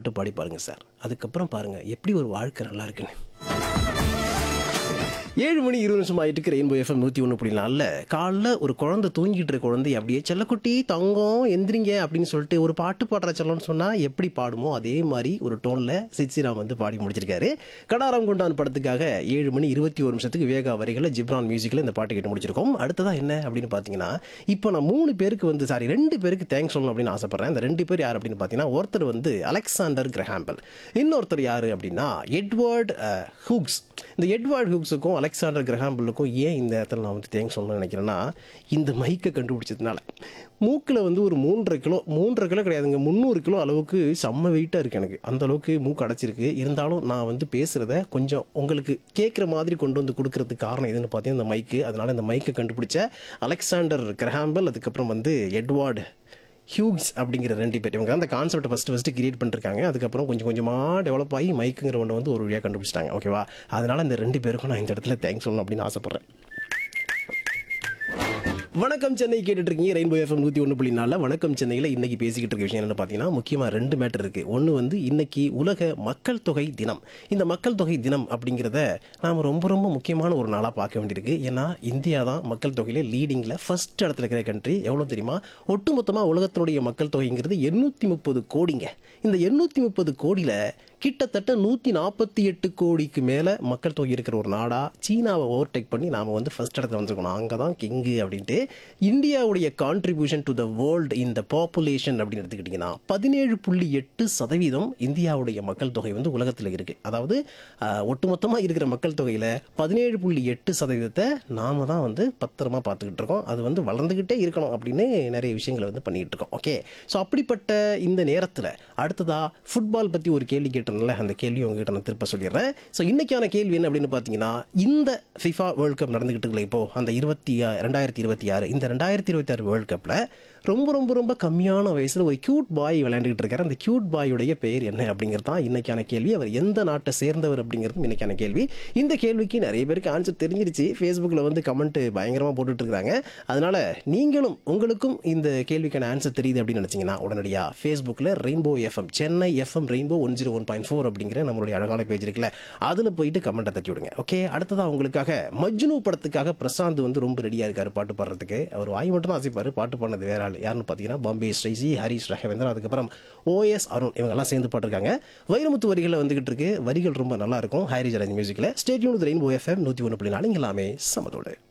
பாட்டு பாடி பாருங்க சார் அதுக்கப்புறம் பாருங்க எப்படி ஒரு வாழ்க்கை நல்லா இருக்குன்னு ஏழு மணி இருபது நிமிஷம் ஆயிட்டு இருக்கு ரெயின்போ எஃப்எம் நூற்றி ஒன்று புள்ளி நாலில் காலைல ஒரு குழந்தை தூங்கிட்டு இருக்க குழந்தை அப்படியே செல்லக்குட்டி தங்கம் எந்திரிங்க அப்படின்னு சொல்லிட்டு ஒரு பாட்டு பாடுற செல்லம்னு சொன்னால் எப்படி பாடுமோ அதே மாதிரி ஒரு டோனில் சித்சிராம் வந்து பாடி முடிச்சிருக்காரு கடாரம் கொண்டான் படத்துக்காக ஏழு மணி இருபத்தி ஒரு நிமிஷத்துக்கு வேகா வரிகளை ஜிப்ரான் மியூசிக்கில் இந்த பாட்டு கேட்டு முடிச்சிருக்கோம் அடுத்ததா என்ன அப்படின்னு பார்த்தீங்கன்னா இப்போ நான் மூணு பேருக்கு வந்து சாரி ரெண்டு பேருக்கு தேங்க்ஸ் சொல்லணும் அப்படின்னு ஆசைப்படுறேன் இந்த ரெண்டு பேர் யார் அப்படின்னு பார்த்தீங்கன்னா ஒருத்தர் வந்து அலெக்சாண்டர் கிரஹாம்பல் இன்னொருத்தர் யார் அப்படின்னா எட்வர்ட் அஹ், ஹூக்ஸ் இந்த எட்வர்ட் ஹூக்ஸுக்கும் அலெக்சாண்டர் கிரஹாம்பலுக்கும் ஏன் இந்த இடத்துல நான் வந்து தேங்க்ஸ் சொல்லணும்னு நினைக்கிறேன்னா இந்த மைக்கை கண்டுபிடிச்சதுனால மூக்கில் வந்து ஒரு மூன்றரை கிலோ மூன்றரை கிலோ கிடையாதுங்க முந்நூறு கிலோ அளவுக்கு செம்ம வெயிட்டாக இருக்குது எனக்கு அந்த அளவுக்கு மூக்கு அடைச்சிருக்கு இருந்தாலும் நான் வந்து பேசுகிறத கொஞ்சம் உங்களுக்கு கேட்குற மாதிரி கொண்டு வந்து கொடுக்கறதுக்கு காரணம் எதுன்னு பார்த்தீங்கன்னா இந்த மைக்கு அதனால் இந்த மைக்கை கண்டுபிடிச்ச அலெக்சாண்டர் கிரஹாம்பல் அதுக்கப்புறம் வந்து எட்வார்டு ஹியூக்ஸ் அப்படிங்கிற ரெண்டு பேர் இவங்க அந்த கான்செப்ட் ஃபஸ்ட்டு ஃபஸ்ட்டு கிரியேட் பண்ணிருக்காங்க அதுக்கப்புறம் கொஞ்சம் கொஞ்சமாக டெவலப் ஆகி மைக்குங்கிற ஒன்று வந்து ஒரு வழியாக கண்டுபிடிச்சிட்டாங்க ஓகேவா அதனால் இந்த ரெண்டு பேருக்கும் நான் இந்த இடத்துல தேங்க்ஸ் சொல்லணும் அப்படின்னு ஆசைப்பட்றேன் வணக்கம் சென்னை கேட்டுட்டு இருக்கீங்க ரெயின்போ எஃப்எம் நூற்றி ஒன்று புள்ளி நாலில் வணக்கம் சென்னையில் இன்னைக்கு பேசிக்கிட்டு இருக்க விஷயம் என்னன்னு பார்த்தீங்கன்னா முக்கியமாக ரெண்டு மேட்டர் இருக்கு ஒன்று வந்து இன்னைக்கு உலக மக்கள் தொகை தினம் இந்த மக்கள் தொகை தினம் அப்படிங்கிறத நாம் ரொம்ப ரொம்ப முக்கியமான ஒரு நாளாக பார்க்க வேண்டியிருக்கு ஏன்னா இந்தியா தான் மக்கள் தொகையில லீடிங்கில் ஃபர்ஸ்ட் இடத்துல இருக்கிற கண்ட்ரி எவ்வளோ தெரியுமா ஒட்டுமொத்தமாக உலகத்தினுடைய மக்கள் தொகைங்கிறது எண்ணூற்றி முப்பது கோடிங்க இந்த எண்ணூற்றி முப்பது கோடியில் கிட்டத்தட்ட நூற்றி நாற்பத்தி எட்டு கோடிக்கு மேலே மக்கள் தொகை இருக்கிற ஒரு நாடாக சீனாவை ஓவர்டேக் பண்ணி நாம் வந்து ஃபர்ஸ்ட் இடத்துல வந்துருக்கணும் அங்கே தான் கிங்கு அப்படின்ட்டு இந்தியாவுடைய கான்ட்ரிபியூஷன் டு த வேர்ல்டு இந்த பாப்புலேஷன் அப்படின்னு எடுத்துக்கிட்டிங்கன்னா பதினேழு புள்ளி எட்டு சதவீதம் இந்தியாவுடைய மக்கள் தொகை வந்து உலகத்தில் இருக்குது அதாவது ஆஹ், ஒட்டுமொத்தமாக இருக்கிற மக்கள் தொகையில் பதினேழு புள்ளி எட்டு சதவீதத்தை நாம தான் வந்து பத்திரமா பார்த்துக்கிட்டு இருக்கோம் அது வந்து வளர்ந்துக்கிட்டே இருக்கணும் அப்படின்னு நிறைய விஷயங்களை வந்து பண்ணிக்கிட்டு இருக்கோம் ஓகே ஸோ அப்படிப்பட்ட இந்த நேரத்தில் அடுத்ததா ஃபுட்பால் பற்றி ஒரு கேள்வி கேட்டேன்ல அந்த கேள்வி உங்ககிட்ட நான் திருப்ப சொல்லிடுறேன் ஸோ இன்னைக்கான கேள்வி என்ன அப்படின்னு பார்த்தீங்கன்னா இந்த ஃபிஃபா வேர்ல்ட் கப் நடந்துகிட்டு இருக்குல்ல இப்போ அந்த இருபத்தி ஆ- ரெண்டாயிரத்தி இருபத்தி ஆறு இந்த ரெண்டாயிரத்தி இருபத்தி ஆறு வேர்ல்ட் கப்பில் ரொம்ப ரொம்ப ரொம்ப கம்மியான வயசில் ஒரு கியூட் பாய் விளையாண்டுக்கிட்டு இருக்காரு அந்த கியூட் பாயுடைய பெயர் என்ன அப்படிங்கிறது தான் இன்னைக்கான கேள்வி அவர் எந்த நாட்டை சேர்ந்தவர் அப்படிங்கிறதும் இன்னைக்கான கேள்வி இந்த கேள்விக்கு நிறைய பேருக்கு ஆன்சர் தெரிஞ்சிருச்சு ஃபேஸ்புக்கில் வந்து கமெண்ட் பயங்கரமாக போட்டுட்டு இருக்காங்க அதனால நீங்களும் உங்களுக்கும் இந்த கேள்விக்கான ஆன்சர் தெரியுது அப்படின்னு நினச்சிங்கன்னா உடனடியாக ஃபேஸ்புக்கில் rainbow FM Chennai FM rainbow one zero one point four அப்படிங்கிற நம்மளுடைய அழகான பேஜ் இருக்குல்ல அதில் போயிட்டு கமெண்ட்டை தட்டி விடுங்க ஓகே அடுத்ததாக உங்களுக்காக மஜ்னு படத்துக்காக பிரசாந்த் வந்து ரொம்ப ரெடியாக இருக்காரு பாட்டு பாடுறதுக்கு அவர் வாய் மட்டும் தான் ஆசைப்பாரு பாட்டு பாடினது வேற ஆள் யாருன்னு பார்த்தீங்கன்னா பாம்பே ஸ்ரைசி ஹரிஷ் ரகவேந்திரன் அதுக்கப்புறம் ஓஎஸ் அருண் இவங்கெல்லாம் சேர்ந்து பாட்டிருக்காங்க வைரமுத்து வரிகளில் வந்துகிட்டு இருக்கு வரிகள் ரொம்ப நல்லா இருக்கும் ஹாரி ஜரஞ்ச் மியூசிக்கில் ஸ்டேட்யூன் ரெயின்போ எஃப்எம் நூற்றி ஒன்று புள்ளி நாலு இங்க எல்லாமே சமத்தோடு